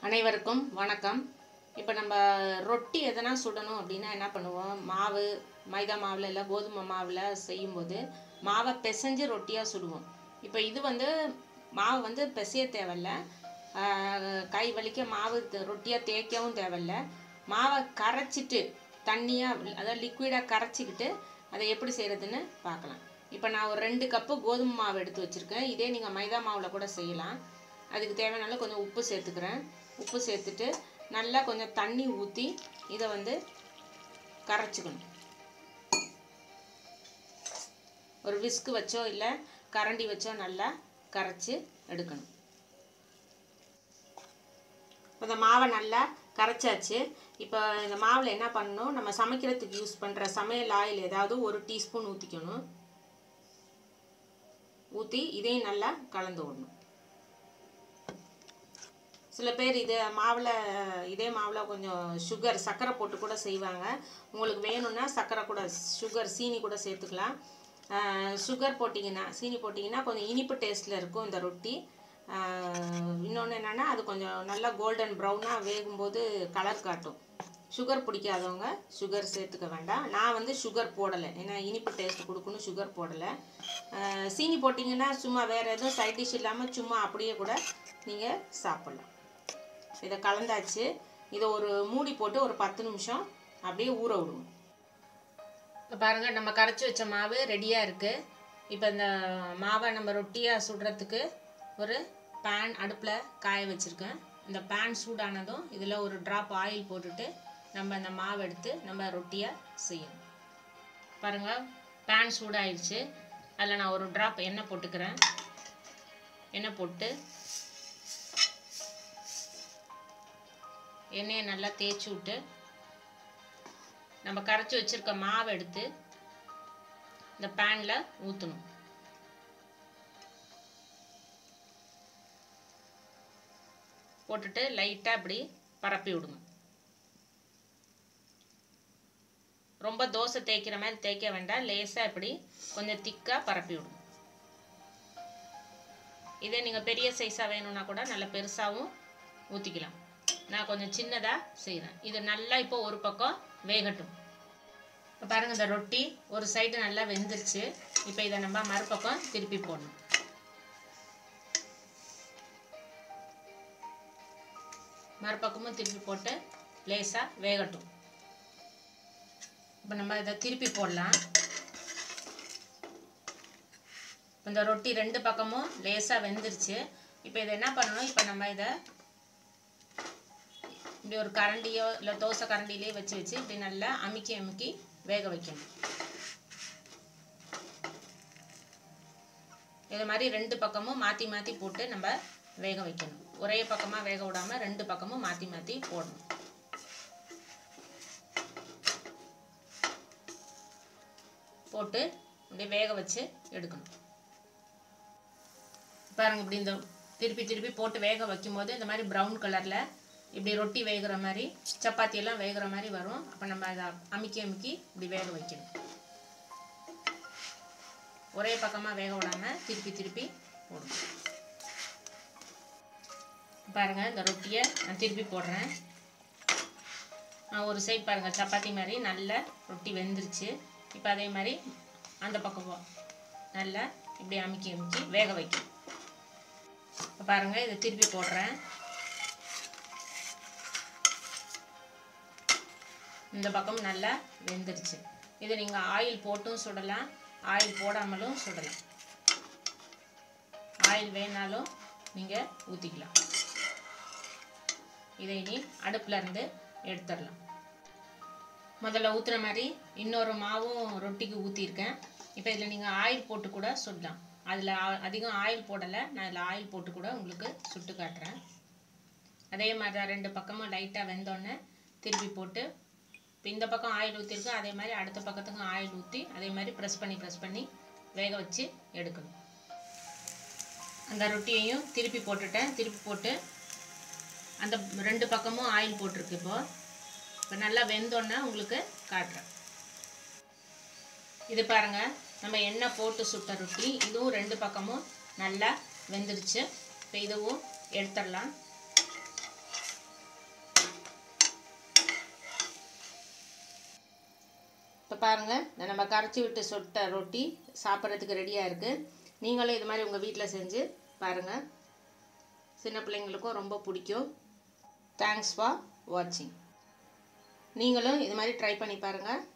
அனைவருக்கும் வணக்கம் இப்போ நம்ம ரொட்டி எதனா சுடணும் அப்படின்னா என்ன பண்ணுவோம் மாவு மைதா மாவில் இல்லை கோதுமை மாவில் செய்யும்போது மாவை பிசைஞ்சு ரொட்டியாக சுடுவோம் இப்போ இது வந்து மாவு வந்து பிசைய தேவையில்ல ஆஹ் கை வலிக்க மாவு த- ரொட்டியாக தேய்க்கவும் தேவையில்ல மாவை கரைச்சிட்டு தண்ணியாக அதாவது லிக்விடாக கரைச்சிக்கிட்டு அதை எப்படி செய்கிறதுன்னு பார்க்கலாம் இப்போ நான் ஒரு ரெண்டு கப்பு கோதுமை மாவு எடுத்து வச்சுருக்கேன் இதே நீங்கள் மைதா மாவில் கூட செய்யலாம் அதுக்கு தேவையான அளவு கொஞ்சம் உப்பு சேர்த்துக்கிறேன் உப்பு சேர்த்துட்டு நல்லா கொஞ்சம் தண்ணி ஊற்றி இதை வந்து கரைச்சிக்கணும் ஒரு விஸ்கு வச்சோ இல்லை கரண்டி வச்சோ நல்லா கரைச்சி எடுக்கணும் இப்போ இந்த மாவை நல்லா கரைச்சாச்சு இப்போ இந்த மாவில் என்ன பண்ணணும் நம்ம சமைக்கிறதுக்கு யூஸ் பண்ணுற சமையல் ஆயில் ஏதாவது ஒரு டீஸ்பூன் ஊற்றிக்கணும் ஊற்றி இதையும் நல்லா கலந்து விடணும் சில பேர் இது மாவில் இதே மாவில் கொஞ்சம் சுகர் சர்க்கரை போட்டு கூட செய்வாங்க உங்களுக்கு வேணும்னா சர்க்கரை கூட சுகர் சீனி கூட சேர்த்துக்கலாம் சுகர் போட்டிங்கன்னா சீனி போட்டிங்கன்னா கொஞ்சம் இனிப்பு டேஸ்ட்டில் இருக்கும் இந்த ரொட்டி இன்னொன்று என்னென்னா அது கொஞ்சம் நல்லா கோல்டன் ப்ரௌனாக வேகும்போது கலர் காட்டும் சுகர் பிடிக்காதவங்க சுகர் சேர்த்துக்க வேண்டாம் நான் வந்து சுகர் போடலை ஏன்னா இனிப்பு டேஸ்ட் கொடுக்கணும் சுகர் போடலை ஆஹ் சீனி போட்டிங்கன்னா சும்மா வேறு எதுவும் சைட் டிஷ் இல்லாமல் சும்மா அப்படியே கூட நீங்கள் சாப்பிட்லாம் இதை கலந்தாச்சு இதை ஒரு மூடி போட்டு ஒரு பத்து நிமிஷம் அப்படியே ஊற விடுவோம் இப்போ பாருங்கள் நம்ம கரைச்சி வச்ச மாவு ரெடியாக இருக்குது இப்போ இந்த மாவை நம்ம ரொட்டியாக சுடுறதுக்கு ஒரு பேன் அடுப்பில் காய வச்சுருக்கேன் இந்த பேன் சூடானதும் இதில் ஒரு ட்ராப் ஆயில் போட்டுட்டு நம்ம அந்த மாவு எடுத்து நம்ம ரொட்டியாக செய்யணும் பாருங்கள் பேன் சூடாயிடுச்சு அதில் நான் ஒரு ட்ராப் எண்ணெய் போட்டுக்கிறேன் எண்ணெய் போட்டு எண்ணெயை நல்லா தேய்ச்சி விட்டு நம்ம கரைச்சி வச்சிருக்க மாவை எடுத்து இந்த பேனில் ஊற்றணும் போட்டுட்டு லைட்டாக இப்படி பரப்பி விடுங்க ரொம்ப தோசை தேய்க்கிற மாதிரி தேய்க்க வேண்டாம் லேசாக இப்படி கொஞ்சம் திக்காக பரப்பி விடுங்க இதே நீங்கள் பெரிய சைஸாக வேணும்னா கூட நல்ல பெருசாகவும் ஊற்றிக்கலாம் நான் கொஞ்சம் சின்னதாக செய்கிறேன் இது நல்லா இப்போ ஒரு பக்கம் வேகட்டும் இப்போ பாருங்கள் இந்த ரொட்டி ஒரு சைடு நல்லா வெந்துருச்சு இப்போ இதை நம்ம மறுபக்கம் திருப்பி போடணும் மறுபக்கமும் திருப்பி போட்டு லேசாக வேகட்டும் இப்போ நம்ம இதை திருப்பி போடலாம் இந்த ரொட்டி ரெண்டு பக்கமும் லேசாக வெந்துருச்சு இப்போ இதை என்ன பண்ணணும் இப்போ நம்ம இதை இப்படி ஒரு கரண்டியோ இல்லை தோசை கரண்டிலே வச்சு வச்சு இப்படி நல்லா அமுக்கி அமுக்கி வேக வைக்கணும் இது மாதிரி ரெண்டு பக்கமும் மாற்றி மாற்றி போட்டு நம்ம வேக வைக்கணும் ஒரே பக்கமாக வேக விடாமல் ரெண்டு பக்கமும் மாற்றி மாற்றி போடணும் போட்டு இப்படி வேக வச்சு எடுக்கணும் பாருங்க இப்படி இந்த திருப்பி திருப்பி போட்டு வேக வைக்கும்போது இந்த மாதிரி ப்ரௌன் கலரில் இப்படி ரொட்டி வேகிற மாதிரி சப்பாத்தி எல்லாம் வேகிற மாதிரி வரும் அப்போ நம்ம அதை அமுக்கி அமுக்கி இப்படி வேக வைக்கணும் ஒரே பக்கமாக வேக விடாமல் திருப்பி திருப்பி போடணும் பாருங்கள் இந்த ரொட்டியை நான் திருப்பி போடுறேன் நான் ஒரு சைட் பாருங்கள் சப்பாத்தி மாதிரி நல்ல ரொட்டி வெந்துருச்சு இப்போ அதே மாதிரி அந்த பக்கம் போ- நல்லா இப்படி அமுக்கி அமுக்கி வேக வைக்கணும் இப்போ பாருங்கள் இதை திருப்பி போடுறேன் இந்த பக்கம் நல்லா வெந்துருச்சு இது நீங்கள் ஆயில் போட்டும் சுடலாம் ஆயில் போடாமலும் சுடலாம் ஆயில் வேணாலும் நீங்கள் ஊற்றிக்கலாம் இதை இனி அடுப்புல இருந்து எடுத்துடலாம் முதல்ல ஊற்றுற மாதிரி இன்னொரு மாவும் ரொட்டிக்கு ஊற்றிருக்கேன் இப்போ இதில் நீங்கள் ஆயில் போட்டு கூட சுடலாம் அதில் அதிகம் ஆயில் போடலை நான் இதில் ஆயில் போட்டு கூட உங்களுக்கு சுட்டு காட்டுறேன் அதே மாதிரி தான் ரெண்டு பக்கமும் லைட்டாக வெந்தோடனே திருப்பி போட்டு இப்போ இந்த பக்கம் ஆயில் ஊற்றிருக்கேன் அதே மாதிரி அடுத்த பக்கத்துக்கும் ஆயில் ஊற்றி அதே மாதிரி ப்ரெஸ் பண்ணி ப்ரெஸ் பண்ணி வேக வச்சு எடுக்கணும் அந்த ரொட்டியையும் திருப்பி போட்டுட்டேன் திருப்பி போட்டு அந்த ரெண்டு பக்கமும் ஆயில் போட்டிருக்கு இப்போ இப்போ நல்லா வெந்தோன்னே உங்களுக்கு காட்டுறேன் இது பாருங்க நம்ம எண்ணெய் போட்டு சுட்ட ரொட்டி இதுவும் ரெண்டு பக்கமும் நல்லா வெந்துருச்சு இப்போ இதுவும் எடுத்துடலாம் இப்போ பாருங்கள் இந்த நம்ம கரைச்சி விட்டு சுட்ட ரொட்டி சாப்பிட்றதுக்கு ரெடியாக இருக்குது நீங்களும் இது மாதிரி உங்கள் வீட்டில் செஞ்சு பாருங்கள் சின்ன பிள்ளைங்களுக்கும் ரொம்ப பிடிக்கும் தேங்க்ஸ் ஃபார் வாட்சிங் நீங்களும் இது மாதிரி ட்ரை பண்ணி பாருங்கள்